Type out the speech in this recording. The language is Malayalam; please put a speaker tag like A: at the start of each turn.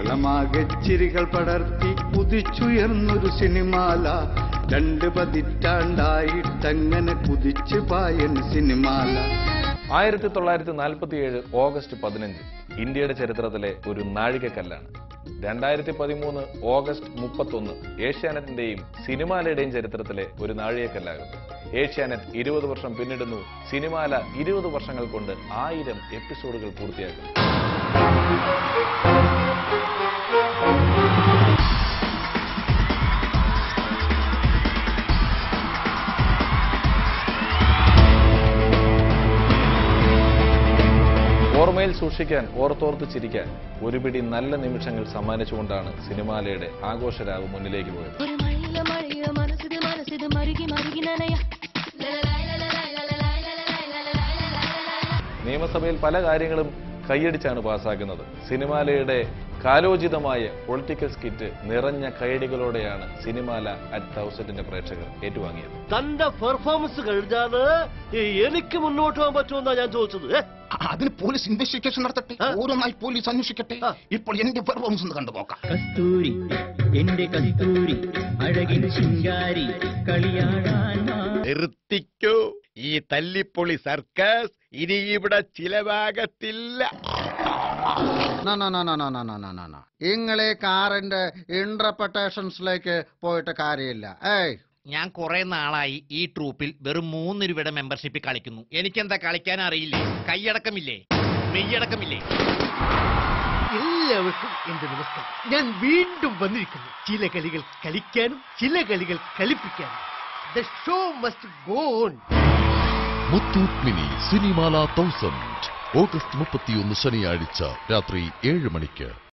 A: കേരളമാകെ ചിരികൾ പടർത്തി കുതിച്ചുയർന്നൊരു സിനിമാല രണ്ട് പതിറ്റാണ്ടായിട്ടങ്ങനെ കുതിച്ചു പായൻ സിനിമാല
B: ആയിരത്തി തൊള്ളായിരത്തി നാൽപ്പത്തിയേഴ് ഓഗസ്റ്റ് പതിനഞ്ച് ഇന്ത്യയുടെ ചരിത്രത്തിലെ ഒരു നാഴികക്കല്ലാണ് രണ്ടായിരത്തി പതിമൂന്ന് ഓഗസ്റ്റ് മുപ്പത്തൊന്ന് ഏഷ്യാനെറ്റിന്റെയും സിനിമാലയുടെയും ചരിത്രത്തിലെ ഒരു നാഴികക്കല്ലാകും ഏഷ്യാനെറ്റ് ഇരുപത് വർഷം പിന്നിടുന്നു സിനിമാല ഇരുപത് വർഷങ്ങൾ കൊണ്ട് ആയിരം എപ്പിസോഡുകൾ പൂർത്തിയാക്കും ഓർമ്മയിൽ സൂക്ഷിക്കാൻ ഓർത്തോർത്ത് ചിരിക്കാൻ ഒരു പിടി നല്ല നിമിഷങ്ങൾ സമ്മാനിച്ചുകൊണ്ടാണ് സിനിമാലയുടെ ആഘോഷരാവ് മുന്നിലേക്ക് പോയത്
C: ഒരു മഴയില മഴയില മനസ്സിത് മനസ്സിത് മരുകി മരുകി നനയ
B: നിയമസഭയിൽ പല കാര്യങ്ങളും കൈയടിച്ചാണ് പാസ്സാക്കുന്നത് സിനിമാലയുടെ കാലോചിതമായ പൊളിറ്റിക്കൽ സ്കിറ്റ് നിറഞ്ഞ കൈയടികളോടെയാണ് സിനിമാല അറ്റ് തൗസൻഡിന്റെ പ്രേക്ഷകർ ഏറ്റുവാങ്ങിയത്
D: തന്റെ പെർഫോമൻസ് കഴിഞ്ഞാല് എനിക്ക് മുന്നോട്ട് പോകാൻ പറ്റുമെന്നാ ഞാൻ ചോദിച്ചത് ഏ?
E: അതിന് പോലീസ് ഇൻവെസ്റ്റിഗേഷൻ നടത്തട്ടെ
D: ആ.
E: ഓരോന്നായി പോലീസ് അന്വേഷിക്കട്ടെ
D: ആ.
E: ഇപ്പോൾ എന്റെ പെർഫോമൻസ് ഒന്ന് കണ്ടു നോക്കാം
F: കസ്തൂരി എന്റെ കസ്തൂരി അഴകിൻ ശിങ്കാരി കളിയാടാൻ വാ.
G: നിർത്തിക്കൂ ഈ തല്ലിപ്പൊളി സർക്കസ് ഇനി ഇവിടെ ചിലവാകത്തില്ല
H: ഇങ്ങളെ കാറിന്റെ ഇന്റർപ്രട്ടേഷൻസിലേക്ക് പോയിട്ട് കാര്യമില്ല ഏയ്
I: ഞാൻ കുറെ നാളായി ഈ ട്രൂപ്പിൽ വെറും മൂന്ന് രൂപയുടെ മെമ്പർഷിപ്പ് കളിക്കുന്നു എനിക്കെന്താ കളിക്കാൻ അറിയില്ലേ കൈയടക്കമില്ലേ മെയ്യടക്കമില്ലേ
D: എല്ലാവർക്കും എന്റെ നമസ്കാരം ഞാൻ വീണ്ടും വന്നിരിക്കുന്നു ചില കളികൾ കളിക്കാനും ചില കളികൾ കളിപ്പിക്കാനും the show must go on
J: Muthoot mini Cinemala thousand August മുപ്പത്തിയൊന്ന് ശനിയാഴ്ച രാത്രി ഏഴ് മണിക്ക്